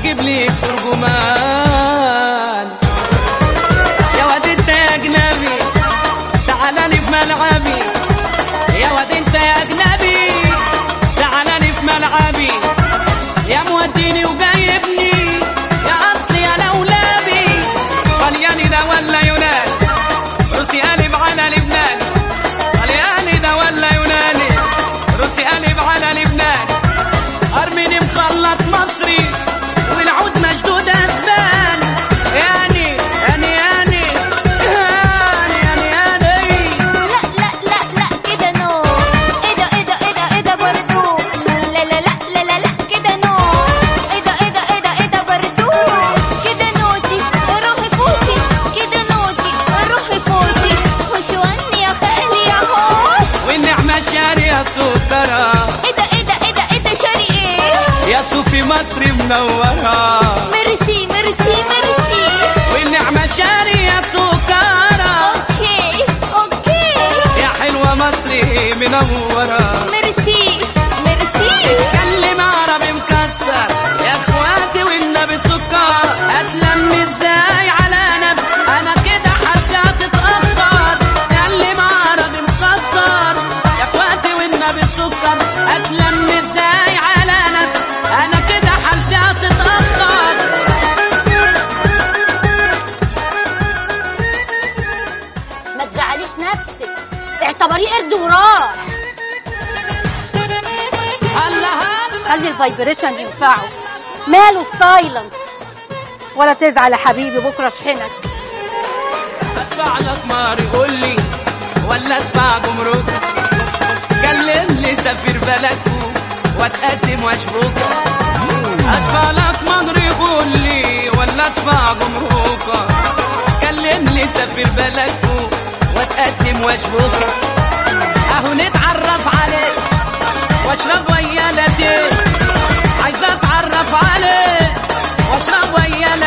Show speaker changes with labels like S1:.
S1: واجيب لك ترجمان يا واد انت يا اجنبي تعالى لي في ملعبي يا واد انت يا اجنبي تعالى لي في ملعبي يا موديني وجايبني يا اصلي يا لولبي طلياني ده ولا يوناني روسي قلب على لبنان طلياني ده ولا يوناني روسي قلب على لبنان ارميني مخلط مصري والعود مشدود اسبان يعني يعني يعني يعني يعني يعني
S2: لا لا لا لا كده نو ايه ده ايه ده ايه ده ايه ده برضو لا لا لا لا لا لا كده نو ايه ده ايه ده ايه ده ايه ده برضو كده نوتي روحي فوتي كده نوتي روحي فوتي وشواني يا خالي يا هو
S1: والنعمة شارية سكرة
S2: ايه ده ايه ده ايه ده ايه ده شاري ايه
S1: يا صوفي مصري منورة
S2: ميرسي ميرسي ميرسي
S1: والنعمة شارية سكرة
S2: اوكي اوكي
S1: يا حلوة مصري منورة
S2: ميرسي ميرسي
S1: اتكلم عربي مكسر يا اخواتي والنبي سكر اتلم ازاي على نفسي انا كده حتى هتتاخر اتكلم عربي مكسر يا اخواتي والنبي سكر اتلم ازاي على نفسي انا كده حالتي هتتاخر
S2: ما تزعليش نفسك اعتبريه قرد وراح
S1: هلا هلا
S3: خلي الفايبريشن ينفعه ماله السايلنت ولا تزعل يا حبيبي بكره اشحنك
S1: ادفع لك مهر قول لي ولا ادفع جمرك كلمني سفير بلدكو واتقدم واشبك ادفع لك مهر قول لي ولا ادفع جمرك كلمني سفير بلدكو واتقدم واشبك اهو نتعرف عليك واشرب ويا لديك عايز اتعرف عليك واشرب ويا